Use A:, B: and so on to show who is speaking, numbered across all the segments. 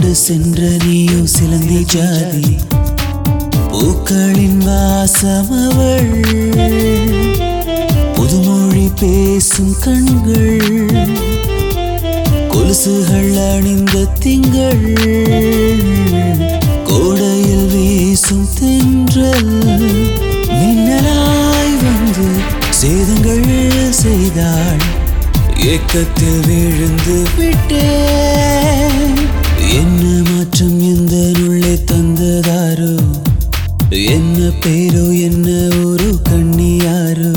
A: கொண்டு சென்ற நீயோ சிலந்தி ஜாதி பூக்களின் வாசமவள் புதுமொழி பேசும் கண்கள் கொலுசுகள் அணிந்த திங்கள் கோடையில் வீசும் தென்றல் மின்னலாய் வந்து சேதங்கள் செய்தாள் ஏக்கத்தில் விழுந்து விட்டேன் என்ன மாற்றம் எந்த உள்ளே தந்ததாரோ என்ன பேரோ என்ன ஒரு கண்ணியாரோ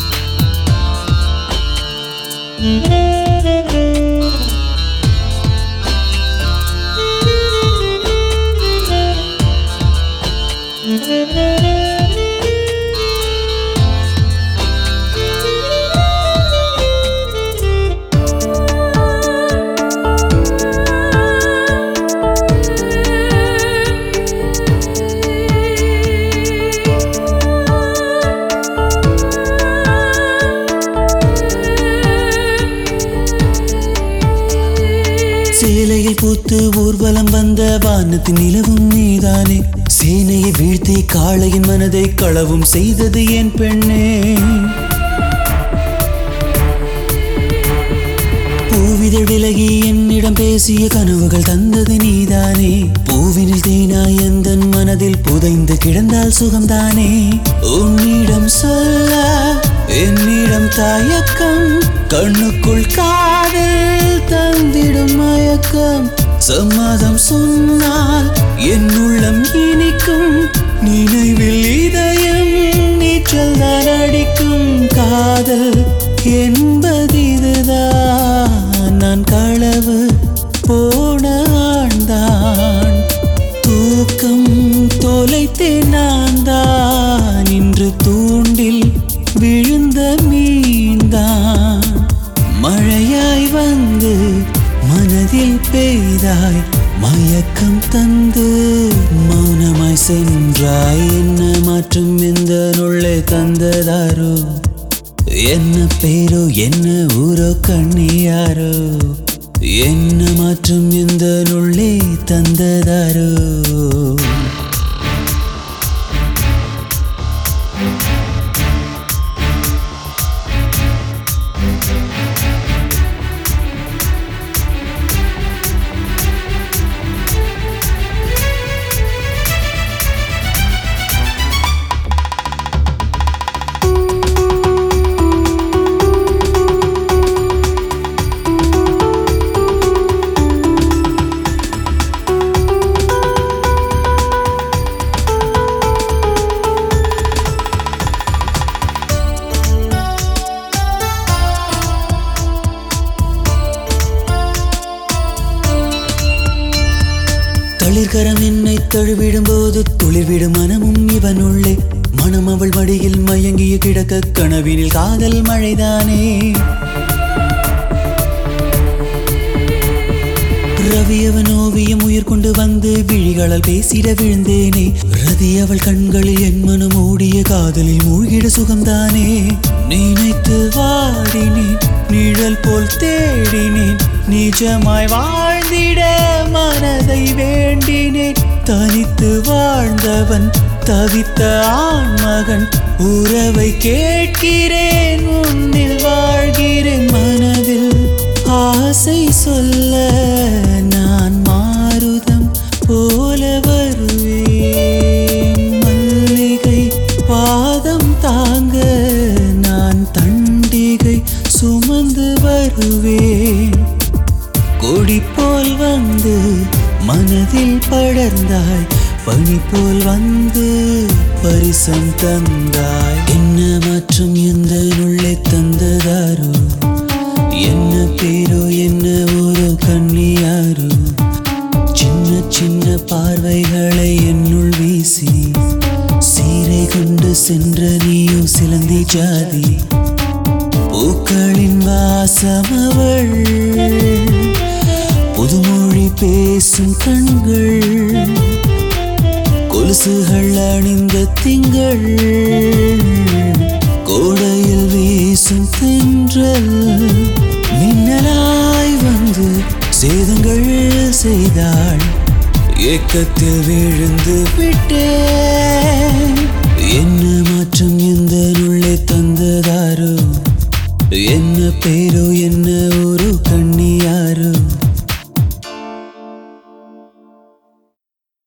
A: சேலையில் பூத்து ஊர்வலம் வந்த வானத்தின் நிலவும் நீதானே சேனையை வீழ்த்தி காளையின் மனதை களவும் செய்தது என் பெண்ணே பூவிதழ் விலகி என்னிடம் பேசிய கனவுகள் தந்தது நீதானே பூவினில் தேனாய் எந்தன் மனதில் புதைந்து கிடந்தால் சுகம்தானே உன்னிடம் சொல்ல என்னிடம் தயக்கம் கண்ணுக்குள் காதல் தந்திடும் மயக்கம் சம்மதம் சொன்னால் என் உள்ளம் இனிக்கும் நினைவில் இதயம் நீச்சல் தான் அடிக்கும் காதல் என்பதிதுதான் நான் களவு போன ஆண்தான் தூக்கம் தொலைத்தேன் நான் தான் இன்று தூண்டில் விழுந்த மீன்தான் மழையாய் வந்து மனதில் பெய்தாய் மயக்கம் தந்து மௌனமாய் சென்றாய் என்ன மாற்றம் எந்த நுள்ளே தந்ததாரோ என்ன பேரோ என்ன ஊரோ கண்ணியாரோ என்ன மாற்றம் எந்த நுள்ளே தந்ததாரோ தளிர்கரம் என்னை தழுவிடும் போது துளிர்விடும் மனமும் இவனுள்ளே மனம் அவள் மடியில் மயங்கிய கிடக்க கனவினில் காதல் மழைதானே ரவி அவன் ஓவியம் உயிர் கொண்டு வந்து விழிகளால் பேசிட விழுந்தேனே ரதி அவள் கண்களில் என் மனம் ஓடிய காதலில் மூழ்கிட சுகம்தானே நினைத்து வாடினேன் நிழல் போல் தேடினேன் நிஜமாய் வாழ்ந்திட மனதை வேண்டினேன் தனித்து வாழ்ந்தவன் தவித்த ஆண்மகன் உறவை கேட்கிறேன் உன்னில் வாழ்கிறேன் மனதில் ஆசை சொல்ல நான் மாருதம் போல வருவேன் மல்லிகை பாதம் தாங்க நான் தண்டிகை சுமந்து வருவேன் கொடி போல் வந்து மனதில் படர்ந்தாய் பனி போல் வந்து பரிசம் தந்தாய் என்ன மாற்றம் எந்த உள்ளே தந்ததாரோ என்ன பேரோ என்ன ஒரு கண்ணியாரோ சின்ன சின்ன பார்வைகளை என்னுள் வீசி சீரை கொண்டு சென்ற நீயோ சிலந்தி ஜாதி பூக்களின் வாசமவள் புதுமொழி பேசும் கண்கள் கொலுசுகள் அணிந்த திங்கள் கோடையில் வீசும் தென்றல் மின்னலாய் வந்து சேதங்கள் செய்தாள் ஏக்கத்தில் விழுந்து விட்டேன் என்ன மாற்றம் எந்த உள்ளே தந்ததாரோ என்ன பேரோ என்ன